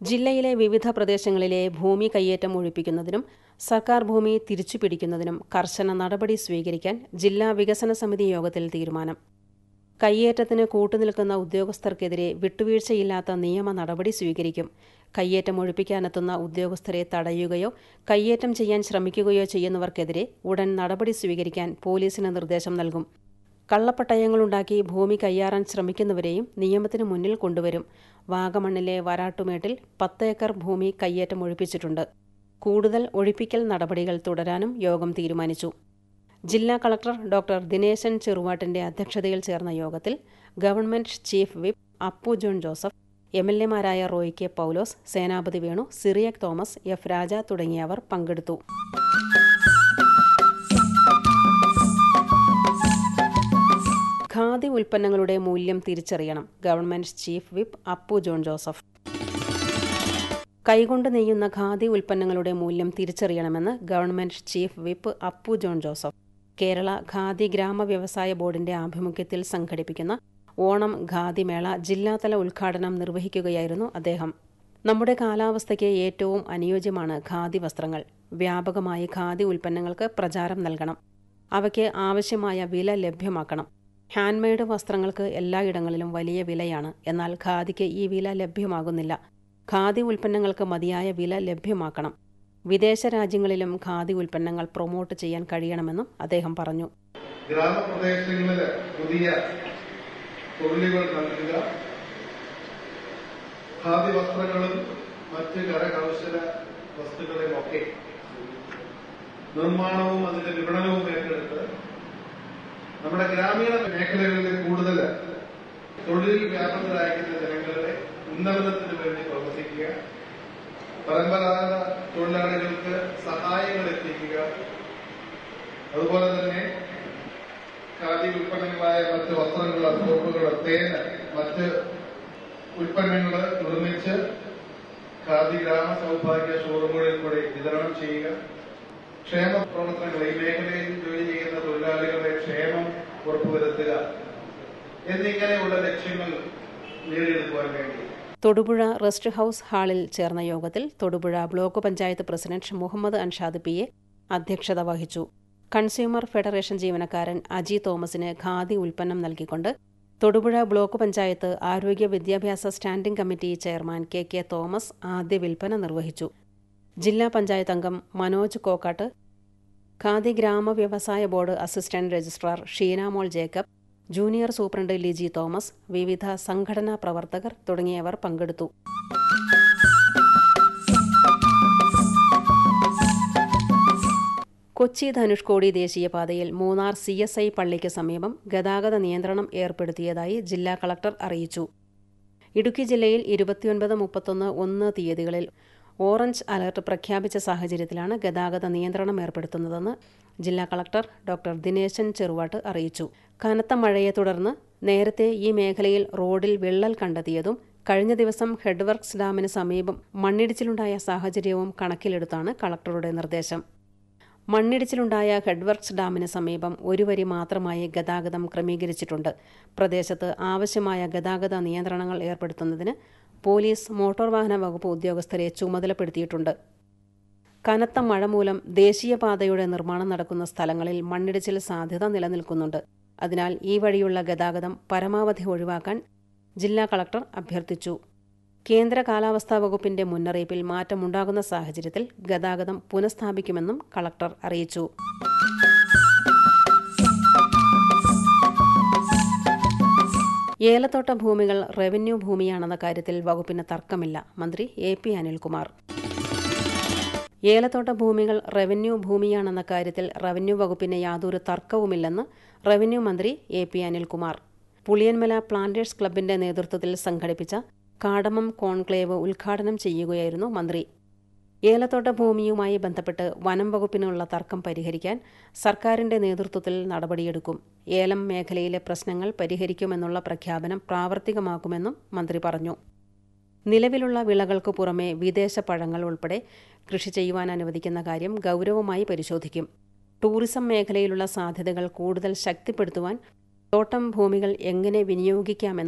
ജില്ലയിലെ വിവിധ പ്രദേശങ്ങളിലെ ഭൂമി കയ്യേറ്റം ഒഴിപ്പിക്കുന്നതിനും സർക്കാർ ഭൂമി തിരിച്ചുപിടിക്കുന്നതിനും കർശന നടപടി സ്വീകരിക്കാൻ ജില്ലാ വികസന സമിതി യോഗത്തിൽ തീരുമാനം കയ്യേറ്റത്തിന് കൂട്ടുനിൽക്കുന്ന ഉദ്യോഗസ്ഥർക്കെതിരെ വിട്ടുവീഴ്ചയില്ലാത്ത നിയമ നടപടി സ്വീകരിക്കും കയ്യേറ്റം ഒഴിപ്പിക്കാനെത്തുന്ന ഉദ്യോഗസ്ഥരെ തടയുകയോ കയ്യേറ്റം ചെയ്യാൻ ശ്രമിക്കുകയോ ചെയ്യുന്നവർക്കെതിരെ ഉടൻ നടപടി സ്വീകരിക്കാൻ പോലീസിന് നിർദ്ദേശം നൽകും കള്ളപ്പട്ടയങ്ങളുണ്ടാക്കി ഭൂമി കയ്യാറാൻ ശ്രമിക്കുന്നവരെയും നിയമത്തിന് മുന്നിൽ കൊണ്ടുവരും വാഗമണ്ണിലെ വരാട്ടുമേട്ടിൽ പത്ത് ഏക്കർ ഭൂമി കയ്യേറ്റം ഒഴിപ്പിച്ചിട്ടുണ്ട് കൂടുതൽ ഒഴിപ്പിക്കൽ നടപടികൾ തുടരാനും യോഗം തീരുമാനിച്ചു ജില്ലാ കളക്ടർ ഡോക്ടർ ദിനേശൻ ചെറുവാട്ടിന്റെ അധ്യക്ഷതയിൽ ചേർന്ന യോഗത്തിൽ government chief whip Appu John Joseph M L എമാരായ റോയ് കെ പൌലോസ് സേനാപതി വേണു സിറിയക് തോമസ് എഫ് രാജ തുടങ്ങിയവർ പങ്കെടുത്തു ഖാദി ഉൽപ്പന്നങ്ങളുടെ മൂല്യം തിരിച്ചറിയണം government chief whip Appu John Joseph കൈകൊണ്ട് നെയ്യുന്ന ഖാദി ഉൽപ്പന്നങ്ങളുടെ മൂല്യം തിരിച്ചറിയണമെന്ന് government chief whip Appu John Joseph Kerala khadi ഗ്രാമ വ്യവസായ ബോർഡിന്റെ ആഭിമുഖ്യത്തിൽ സംഘടിപ്പിക്കുന്ന ഓണം ഖാദി മേള ജില്ലാതല ഉദ്ഘാടനം നിർവഹിക്കുകയായിരുന്നു അദ്ദേഹം നമ്മുടെ കാലാവസ്ഥയ്ക്ക് ഏറ്റവും അനുയോജ്യമാണ് ഖാദി വസ്ത്രങ്ങൾ വ്യാപകമായി ഖാദി ഉൽപ്പന്നങ്ങൾക്ക് പ്രചാരം നൽകണം അവയ്ക്ക് ആവശ്യമായ വില ലഭ്യമാക്കണം ഹാൻഡ്മെയ്ഡ് വസ്ത്രങ്ങൾക്ക് എല്ലായിടങ്ങളിലും വലിയ വിലയാണ് എന്നാൽ ഖാദിക്ക് ഈ വില ലഭ്യമാകുന്നില്ല ഖാദി ഉൽപ്പന്നങ്ങൾക്ക് മതിയായ വില ലഭ്യമാക്കണം വിദേശ രാജ്യങ്ങളിലും ഖാദി ഉൽപ്പന്നങ്ങൾ പ്രൊമോട്ട് ചെയ്യാൻ കഴിയണമെന്നും അദ്ദേഹം പറഞ്ഞു ഗ്രാമപ്രദേശങ്ങളിൽ പുതിയ തൊഴിലുകൾ നൽകുക ഖാദി വസ്ത്രങ്ങളും മറ്റ് കരകൗശല വസ്തുക്കളുമൊക്കെ നിർമ്മാണവും അതിന്റെ വിപണനവും ഏറ്റെടുത്ത് നമ്മുടെ ഗ്രാമീണ മേഖലകളിൽ കൂടുതൽ തൊഴിൽ വ്യാപൃതരായിരിക്കുന്ന ജനങ്ങളുടെ ഉന്നമനത്തിന് വേണ്ടി പ്രവർത്തിക്കുക പരമ്പരാഗത തൊഴിലാളികൾക്ക് സഹായങ്ങൾ എത്തിക്കുക അതുപോലെ തന്നെ ഖാദി ഉൽപ്പന്നങ്ങളായ മറ്റ് വസ്ത്രങ്ങൾ സോപ്പുകൾ തേന് മറ്റ് ഉൽപ്പന്നങ്ങൾ നിർമ്മിച്ച് ഖാദി ഗ്രാമ സൗഭാഗ്യ ഷോറൂമുകളിൽ കൂടി വിതരണം ചെയ്യുക ക്ഷേമ പ്രവർത്തനങ്ങൾ ഈ മേഖലയിൽ ജോലി ചെയ്യുന്ന തൊഴിലാളികളുടെ ക്ഷേമം ഉറപ്പുവരുത്തുക എന്നിങ്ങനെയുള്ള ലക്ഷ്യങ്ങൾ നേടിയെടുക്കുവാൻ വേണ്ടി തൊടുപുഴ റെസ്റ്റ് ഹൌസ് ഹാളിൽ ചേർന്ന യോഗത്തിൽ Thodupuzha block panchayat president Muhammad Anshad P A അധ്യക്ഷത വഹിച്ചു കൺസ്യൂമർ ഫെഡറേഷൻ ജീവനക്കാരൻ അജി തോമസിന് ഖാദി ഉൽപ്പന്നം നൽകിക്കൊണ്ട് തൊടുപുഴ ബ്ലോക്ക് പഞ്ചായത്ത് ആരോഗ്യ വിദ്യാഭ്യാസ standing committee chairman K K Thomas ആദ്യ വിൽപ്പന നിർവഹിച്ചു ജില്ലാ പഞ്ചായത്ത് അംഗം മനോജ് കോക്കാട്ട് ഖാദി ഗ്രാമ വ്യവസായ board assistant registrar Sheenamol Jacob junior superintendent Liji Thomas വിവിധ സംഘടനാ പ്രവർത്തകർ തുടങ്ങിയവർ പങ്കെടുത്തു കൊച്ചി ധനുഷ്കോടി ദേശീയപാതയിൽ മൂന്നാർ സി എസ് ഐ പള്ളിക്ക് സമീപം ഗതാഗത നിയന്ത്രണം ഏർപ്പെടുത്തിയതായി ജില്ലാ കളക്ടർ അറിയിച്ചു ഇടുക്കി ജില്ലയിൽ ഇരുപത്തിയൊൻപത് മുപ്പത്തൊന്ന് ഒന്ന് തീയതികളിൽ ഓറഞ്ച് അലർട്ട് പ്രഖ്യാപിച്ച സാഹചര്യത്തിലാണ് ഗതാഗത നിയന്ത്രണം ഏർപ്പെടുത്തുന്നതെന്ന് ജില്ലാ കളക്ടർ ഡോക്ടർ ദിനേശൻ ചെറുവാട്ട് അറിയിച്ചു കനത്ത മഴയെ തുടർന്ന് നേരത്തെ ഈ മേഖലയിൽ റോഡിൽ വിള്ളൽ കണ്ടെത്തിയതും കഴിഞ്ഞ ദിവസം ഹെഡ്വർക്സ് ഡാമിന് സമീപം മണ്ണിടിച്ചിലുണ്ടായ സാഹചര്യവും കണക്കിലെടുത്താണ് കളക്ടറുടെ നിർദ്ദേശം മണ്ണിടിച്ചിലുണ്ടായ ഹെഡ്വർക്സ് ഡാമിന് സമീപം ഒരു വരി മാത്രമായി ഗതാഗതം ക്രമീകരിച്ചിട്ടുണ്ട് പ്രദേശത്ത് ആവശ്യമായ ഗതാഗത നിയന്ത്രണങ്ങൾ ഏർപ്പെടുത്തുന്നതിന് പോലീസ് മോട്ടോർ വാഹന വകുപ്പ് ഉദ്യോഗസ്ഥരെ ചുമതലപ്പെടുത്തിയിട്ടുണ്ട് കനത്ത മഴ മൂലം ദേശീയപാതയുടെ നിർമ്മാണം നടക്കുന്ന സ്ഥലങ്ങളിൽ മണ്ണിടിച്ചിൽ സാധ്യത നിലനിൽക്കുന്നുണ്ട് അതിനാൽ ഈ വഴിയുള്ള ഗതാഗതം പരമാവധി ഒഴിവാക്കാൻ ജില്ലാ കളക്ടർ അഭ്യർത്ഥിച്ചു കേന്ദ്ര കാലാവസ്ഥാ വകുപ്പിന്റെ മുന്നറിയിപ്പിൽ മാറ്റമുണ്ടാകുന്ന സാഹചര്യത്തിൽ ഗതാഗതം പുനഃസ്ഥാപിക്കുമെന്നും കളക്ടർ അറിയിച്ചു ഏലത്തോട്ട ഭൂമികൾ റവന്യൂ ഭൂമിയാണെന്ന കാര്യത്തിൽ വകുപ്പിന് തർക്കമില്ല മന്ത്രി എ പി അനിൽകുമാർ ഏലത്തോട്ട ഭൂമികൾ റവന്യൂ ഭൂമിയാണെന്ന കാര്യത്തിൽ റവന്യൂ വകുപ്പിന് യാതൊരു തർക്കവുമില്ലെന്ന് റവന്യൂ മന്ത്രി A P Anilkumar Puliyanmala planters ക്ലബിന്റെ നേതൃത്വത്തിൽ സംഘടിപ്പിച്ച കാടമം കോൺക്ലേവ് ഉദ്ഘാടനം ചെയ്യുകയായിരുന്നു മന്ത്രി ഏലത്തോട്ട ഭൂമിയുമായി ബന്ധപ്പെട്ട് വനം വകുപ്പിനുള്ള തർക്കം പരിഹരിക്കാൻ സർക്കാരിന്റെ നേതൃത്വത്തിൽ നടപടിയെടുക്കും ഏലം മേഖലയിലെ പ്രശ്നങ്ങൾ പരിഹരിക്കുമെന്നുള്ള പ്രഖ്യാപനം പ്രാവർത്തികമാക്കുമെന്നും മന്ത്രി പറഞ്ഞു നിലവിലുള്ള വിളകൾക്ക് പുറമെ വിദേശ പഴങ്ങൾ ഉൾപ്പെടെ കൃഷി ചെയ്യുവാൻ അനുവദിക്കുന്ന കാര്യം ഗൗരവമായി പരിശോധിക്കും ടൂറിസം മേഖലയിലുള്ള സാധ്യതകൾ കൂടുതൽ ശക്തിപ്പെടുത്തുവാൻ തോട്ടം ഭൂമികൾ എങ്ങനെ വിനിയോഗിക്കാമെന്ന്